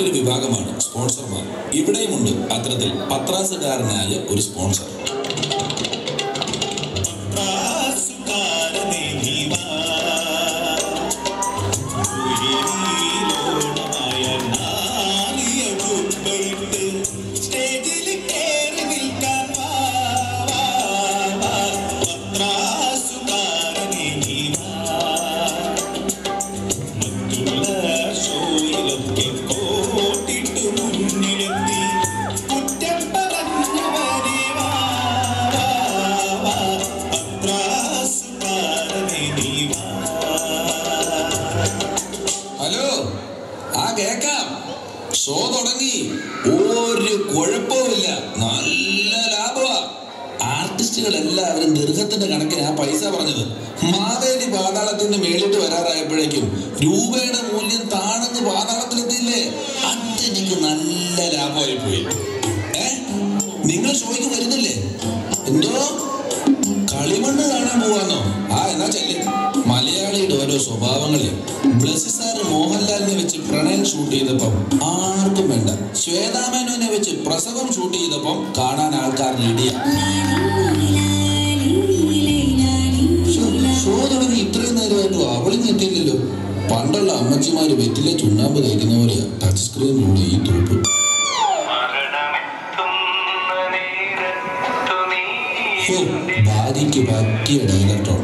മറ്റൊരു വിഭാഗമാണ് സ്പോൺസർമാർ ഇവിടെയുമുണ്ട് അത്തരത്തിൽ പത്രാസുകാരനായ ഒരു സ്പോൺസർ ത്രാസുകാരനേ നീ വാ. ഉയരീലോണമായ നാളിയൊടുമ്പയിട്ട് സ്റ്റേജിൽ കേറി നിൽക്കാൻ വാ, വാ, വാ. പത്രാസുകാരനേ നീ വാ. മറ്റുള്ള ഷോയിലൊക്കെ കോട്ടിട്ട് മുന്നിലെത്തി കുറ്റം പറഞ്ഞവനെ വാ, വാ, വാ. പത്രാസുകാരനേ നീ വാ. ഹലോ ആ കേക്കാം ഷോ തുടങ്ങി ഒരു കുഴപ്പവുമില്ല നല്ല ലാഭമാ ആർട്ടിസ്റ്റുകൾ എല്ലാവരും ദീർഘത്തിന്റെ കണക്കിന് ആ പൈസ പറഞ്ഞത് മാവേലി പാതാളത്തിന് മേളിട്ട് വരാറായപ്പോഴേക്കും രൂപയുടെ മൂല്യം താണങ്ങ് പാതാളത്തിലെത്തിയില്ലേ അതെനിക്ക് നല്ല ലാഭമായി പോയി ഏ നിങ്ങൾ ഷോയ്ക്ക് വരുന്നില്ലേ എന്തോ കളിമണ്ണ് കാണാൻ പോവാന്നോ ആ എന്നാ ചെല്ലി മലയാളിയുടെ ഓരോ സ്വഭാവങ്ങളെ ബ്ലസ്സി സാറ് മോഹൻലാലിനെ വെച്ച് പ്രണയം ഷൂട്ട് ചെയ്തപ്പം ആർക്കും വേണ്ട ശ്വേതാമേനോനെ വെച്ച് പ്രസവം ഷൂട്ട് ചെയ്തപ്പം കാണാൻ ആൾക്കാർ ഇടിയ ഷോ തുടങ്ങി ഇത്രയും നേരമായിട്ടും അവളിന്ന് എത്തിയില്ലല്ലോ പണ്ടുള്ള അമ്മച്ചിമാര് വെറ്റിലെ ചുണ്ണാമ്പ് തേക്കുന്ന പോലെയാ ടച്ച് സ്ക്രീനിലൂടെ ഈ തൂപ്പ് മരണമെത്തുന്ന നേരത്തു നീ ഹോ, ഭാര്യയ്ക്ക് പറ്റിയ director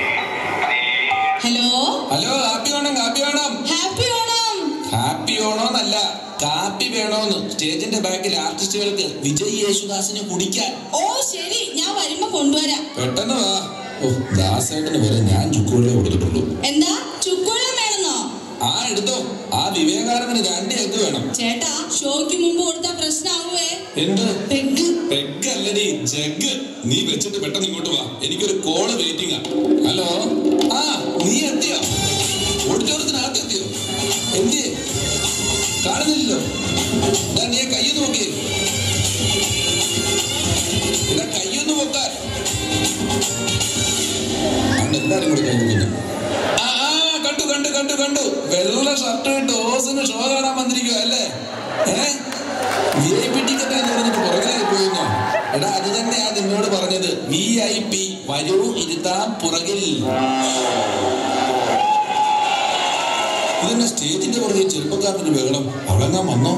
hello hello happy Onam happy Onam happy Onam happy ഓണോന്നല്ല കാപ്പി വേണോന്ന് സ്റ്റേജിന്റെ ബാക്കിൽ ആർട്ടിസ്റ്റുകൾക്ക് വിജയ് യേശുദാസിനെ കുടിക്കാൻ ഓ ശരി ഞാൻ വരുമ്പോ കൊണ്ടുവരാം പെട്ടെന്ന് വാ ഓ ദാസേട്ടന് വരെ ഞാൻ ചുക്കുവെള്ളേ കൊടുത്തിട്ടുള്ളൂ എന്താ ചുക്കുവെള്ളം വേണമെന്നോ ആ എടുത്തോ ആ വിവേകാനന്ദന് രണ്ട് എഗ് വേണം ചേട്ടാ ഷോയ്ക്ക് മുമ്പ് കൊടുത്ത പ്രശ്നമാകുവേ എന്ത് പെഗ് പെഗ് അല്ലടി ജഗ് നീ വെച്ചിട്ട് പെട്ടെന്ന് ഇങ്ങോട്ട് വാ എനിക്കൊരു കോള് വെയിറ്റിംഗാ ഹലോ ആ നീ എത്തിയോ ഓഡിറ്റോറിയത്തിനകത്ത് എത്തിയോ എന്തിയെ കാണുന്നില്ലല്ലോ ഞാൻ നീ കയ്യൊന്ന് നോക്കിയേ എടാ കയ്യൊന്ന് നോക്കാൻ അന്ന് എല്ലാരും കൂടി കൈ നോക്കുന്നു ആ ആ കണ്ടു കണ്ടു കണ്ടു കണ്ടു വെള്ള ഷർട്ട് ഇട്ട് ഓസിന് ഷോ കാണാൻ വന്നിരിക്കുക അല്ലേ A V I P ticket എന്ന് പറഞ്ഞിട്ട് പുറകിലായി പോയിരുന്നോ എടാ അത് തന്നെയാ നിന്നോട് പറഞ്ഞത് വി ഐ പി വരൂ ഇരുത്താം പുറകിൽ ഇതെന്നെ സ്റ്റേജിന്റെ പുറകെ ചെറുപ്പക്കാരനൊരു ബഹളം അവളെങ്ങാൻ വന്നോ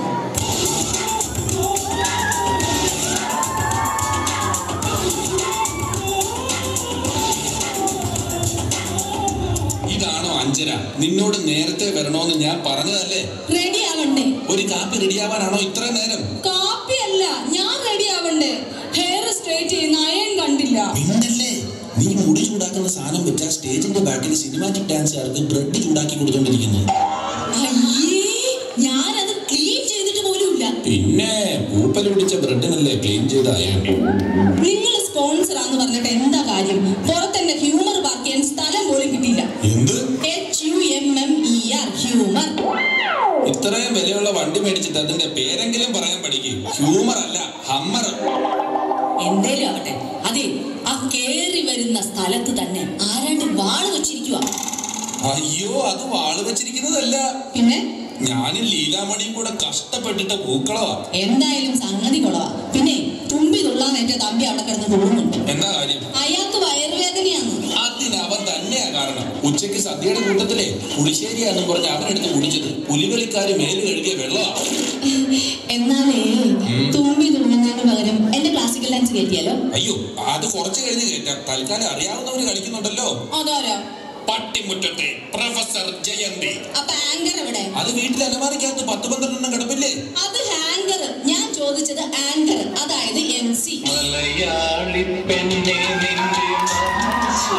ഇതാണോ അഞ്ചര നിന്നോട് നേരത്തെ വരണോന്ന് ഞാൻ പറഞ്ഞതല്ലേ റെഡി ആവണ്ടേ ഒരു കാപ്പി റെഡിയാവാനാണോ ഇത്രയും നേരം കാപ്പി അല്ല ഞാൻ റെഡി ആവണ്ടേ ഹെയർ സ്ട്രേറ്റ് ചെയ്യുന്ന അയൺ കണ്ടില്ല മിണ്ടല്ലേ നീ മുടി ചൂടാക്കുന്ന സാധനം വെച്ചാൽ സ്റ്റേജിന്റെ ബാക്കിൽ സിനിമാറ്റിക് ഡാൻസുകാർക്ക് ബ്രെഡ് ചൂടാക്കി കൊടുത്തോണ്ടിരിക്കുന്നത് അയ്യേ ഞാനത് ക്ലീൻ ചെയ്തിട്ട് പോലുമില്ല പിന്നെ പൂപ്പൽ പിടിച്ച ബ്രെഡിനല്ലേ ക്ലീൻ ചെയ്തായ നിങ്ങൾ സ്പോൺസർ ആന്ന് പറഞ്ഞിട്ട് എന്താ കാര്യം പുറത്തെന്റെ ഹ്യൂമർ പാർക്ക് ചെയ്യാൻ സ്ഥലം പോലും കിട്ടിയില്ല എന്ത് H U M M E R Hummer ഇത്രയും വിലയുള്ള വണ്ടി മേടിച്ചിട്ട് അതിന്റെ പേരെങ്കിലും പറയാൻ പഠിക്കും ഹ്യൂമർ അല്ല ഹമ്മർ എന്തേലും ആവട്ടെ അതെ ആ കേറി വരുന്ന സ്ഥലത്ത് തന്നെ ആരാണ്ട് വാള് വെച്ചിരിക്കുക അയ്യോ അത് വാള് വെച്ചിരിക്കുന്നതല്ല പിന്നെ ഞാനും ലീലാമണിയും കൂടെ കഷ്ടപ്പെട്ടിട്ട് പൂക്കളവാ എന്തായാലും സംഗതി കൊളവാ പിന്നെ തുമ്പി തുള്ളാനേറ്റ തമ്പി അവിടെ കിടന്ന് തുള്ളുന്നുണ്ട് എന്താ കാര്യം അയാൾക്ക് വയറുവേദനയാണ് അതിന് അവൻ തന്നെയാ കാരണം ഉച്ചയ്ക്ക് സദ്യയുടെ കൂട്ടത്തിലെ പുളിശ്ശേരിയാന്നും പറഞ്ഞ് അവനെടുത്ത് കുടിച്ചത് പുലികളിക്കാര് മേല് കഴുകിയ വെള്ളമാ എന്നാലേ തുമ്പി തുള്ളുന്നതിന് പകരം എന്റെ ക്ലാസിക്കൽ ഡാൻസ് കയറ്റിയാലോ അയ്യോ അത് കുറച്ച് കഴിഞ്ഞ് കേട്ടാ തൽക്കാലം അറിയാവുന്നവര് കളിക്കുന്നുണ്ടല്ലോ അതാരാ പട്ടിമുറ്റത്തെ പ്രൊഫസർ ജയന്തി അപ്പൊ ആങ്കർ എവിടെ അത് വീട്ടിൽ അലമാരിക്കകത്ത് പത്ത് പന്ത്രണ്ടെണ്ണം കിടപ്പില്ലേ അത് ഹാങ്കർ ഞാൻ ചോദിച്ചത് ആങ്കർ അതായത് എം സി മലയാളി പെണ്ണെ നിന്റെ മനസ്സു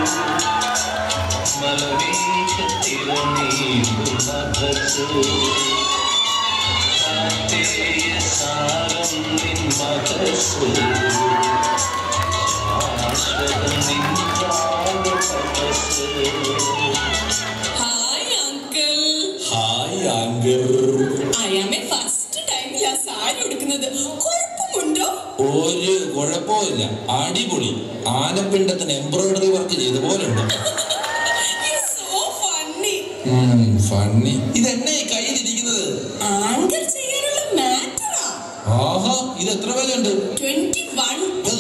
മലവേഗത്തിറങ്ങിയുള്ളൂ കാത്തേയ സാരം നിൻ മനസ്സു ശാശ്വതം നിൻ പാദതപസ്സു hi uncle hi anchor I am a first ടൈമിലാ സാരി ഉടുക്കുന്നത് കുഴപ്പമുണ്ടോ ഒരു കുഴപ്പമില്ല അടിപൊളി ആനപ്പിണ്ടത്തിന് എംബ്രോയിഡറി വർക്ക് ചെയ്ത പോലെ ഉണ്ട് സോ ഫണ്ണി ഫണ്ണി ഇതെന്നെ ഈ കയ്യിലിരിക്കുന്നത് ആണോ ആങ്കർ ചെയ്യാനുള്ള മാറ്ററാ ആഹാ ഇത് എത്ര വിലയുണ്ട് ട്വന്റി വൺ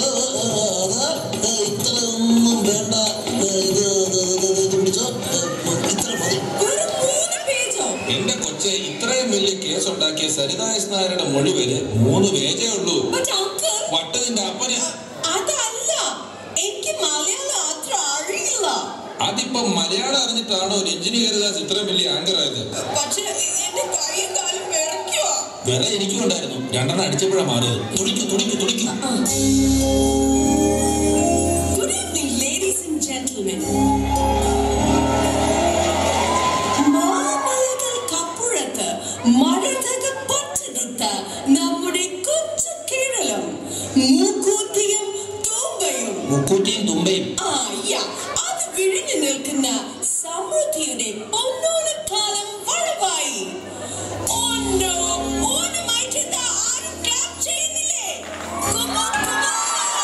ഇത്രയൊന്നും വേണ്ട ഇത് ഇത് പിടിച്ചോ ഇത്ര മതി വെറും മൂന്ന് പേജോ എന്റെ കൊച്ചെ ഇത്രയും വലിയ കേസ് ഉണ്ടാക്കിയ സരിതായസ് നായരുടെ മൊഴി വരെ മൂന്ന് പേജേ ഉള്ളൂ ബട്ട് അങ്കിൾ വട്ടതിന്റെ അപ്പന് അതല്ല എനിക്ക് മലയാളം അത്ര അറിയില്ല അതിപ്പോ മലയാളം അറിഞ്ഞിട്ടാണോ രഞ്ജിനി ഹരിദാസ് ഇത്രയും വലിയ ആങ്കർ ആയത് പക്ഷെ എന്റെ കൈയും കാലും വിറയ്ക്കുവാ വില എനിക്കും ഉണ്ടായിരുന്നു രണ്ടെണ്ണം അടിച്ചപ്പോഴാണ് മാറിയത് തുടിക്കു തുടിക്കു തുടിക്കു Good evening, ladies and gentlemen. മാമലകൾക്കപ്പുറത്ത് മഴതകപ്പറ്റെടുത്ത നമ്മുടെ കൊച്ചു കേരളം മൂക്കൂത്തിയും തൂമ്പയും മുക്കൂറ്റിയും തുമ്പയും ആ, yeah. അത് വിഴിഞ്ഞു നിൽക്കുന്ന സമൃദ്ധിയുടെ പൊന്നോണക്കാലം വളവായി ഓണോ, ഓണമായിട്ട് ഇതാ ആരും clap ചെയ്യുന്നില്ലേ? Come on, come on.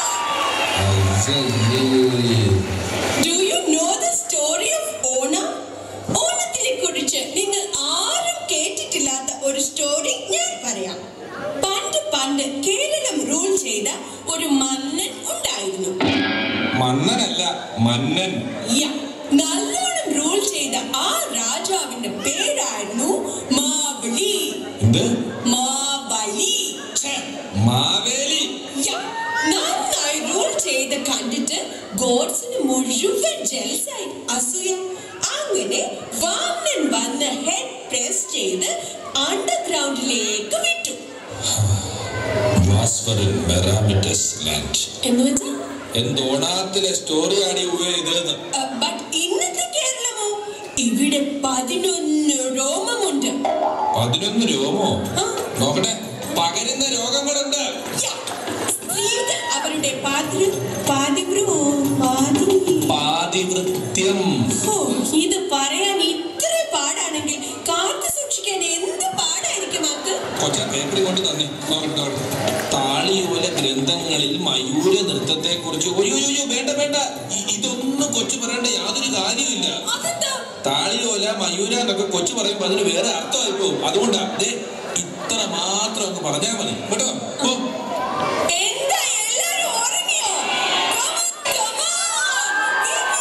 Do you know the story of Onam ഓണത്തിനെ കുറിച്ച് നിങ്ങൾ ആരും കേട്ടിട്ടില്ലാത്ത ഒരു സ്റ്റോറി ഞാൻ പറയാം പണ്ട് പണ്ട് കേരളം റൂൾ ചെയ്ത ഒരു മന്നൻ ഉണ്ടായിരുന്നു മന്നനല്ല മന്നൻ Yeah. നല്ലോണം റൂൾ ചെയ്ത ആ രാജാവിന്റെ പേരായിരുന്നു മാവലി എന്ത് മാവലി ഛെ, മാവേലി Yeah. നന്നായി റൂൾ ചെയ്ത് കണ്ടിട്ട് ഗോഡ്സിന് മുഴുവൻ ജെൽസായി അസൂയ അങ്ങനെ വാമനൻ വന്ന് ഹെഡ് പ്രസ് ചെയ്ത് അണ്ടർഗ്രൗണ്ടിലേക്ക് വിട്ടു വാസ്ഫറിൻ മെറാമിറ്റസ് ലാൻഡ് എന്ന് വെച്ചാൽ എന്തോണാത്തിലെ സ്റ്റോറിയാണ് ഇതെന്ന് ബട്ട് ഇന്നത്തെ കേരളമോ ഇവിടെ പതിനൊന്ന് രോമമുണ്ട് പതിനൊന്ന് രോമോ ആ. നോക്കട്ടെ പകരുന്ന രോഗങ്ങളുണ്ട് Yeah. സ്ത്രീകൾ അവരുടെ പാതി പാതിവ്രമോ പാതി പാതിവൃത്യം ഓ ഇത് പറയാൻ ഇത്ര പാടാണെങ്കിൽ കാത്തു സൂക്ഷിക്കാൻ എന്ത് പാടായിരിക്കും മക്കൾ കൊച്ച പേപ്പറി കൊണ്ട് തന്നെ നോക്കട്ടെ നോക്കട്ടെ താളിയോല ഗ്രന്ഥങ്ങളിൽ മയൂര നൃത്തത്തെ കുറിച്ച് ഒയ്യോ വേണ്ട വേണ്ട ഇ- ഇതൊന്നും കൊച്ചു പറയേണ്ട യാതൊരു കാര്യമില്ല അതെന്താ താളിയോല മയൂര എന്നൊക്കെ കൊച്ചു പറയുമ്പോ അതിന് വേറെ അർത്ഥമായി പോകും അതുകൊണ്ടാ ദേ ഇത്ര മാത്രം അങ്ങ് പറഞ്ഞാൽ മതി കേട്ടോ ഓ എന്താ എല്ലാരും ഉറങ്ങിയോ Come on, come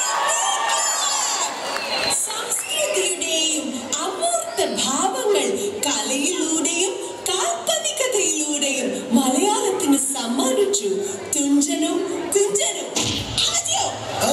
on. സംസ്കൃതിയുടെയും അമൂർത്ത ഭാവങ്ങൾ കലയിലൂടെയും കാൽപ്പനികതയിലൂടെയും മലയാളത്തിന് സമ്മാനിച്ചു തുഞ്ചനും കുഞ്ചനും മതിയോ?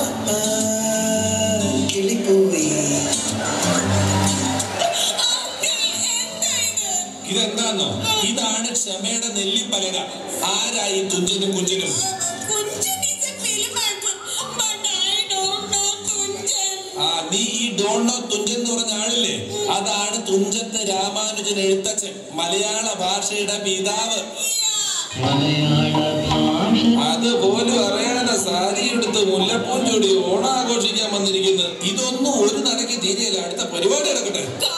അങ്കിൾ, എന്താ ഇത്? ഇതെന്താന്നോ ഇതാണ് ക്ഷമയുടെ നെല്ലിപ്പലക ആരായി തുഞ്ചനും കുഞ്ചനും Kunchan is a film actor, but I don't know Kunchan. ആ നീ ഈ ഡോണോ തുഞ്ചൻ എന്ന് പറഞ്ഞ ആളില്ലേ അതാണ് തുഞ്ചത്ത് രാമാനുജൻ എഴുത്തച്ഛൻ മലയാള ഭാഷയുടെ പിതാവ് മലയാള ഭാഷ അതുപോലും അറിയാതെ സാരി എടുത്ത് മുല്ലപ്പൂഞ്ചോടി ഓണം ആഘോഷിക്കാൻ വന്നിരിക്കുന്നത് ഇതൊന്നും ഒരു നടക്ക് തീരെയല്ല അടുത്ത പരിപാടി നടക്കട്ടെ കാ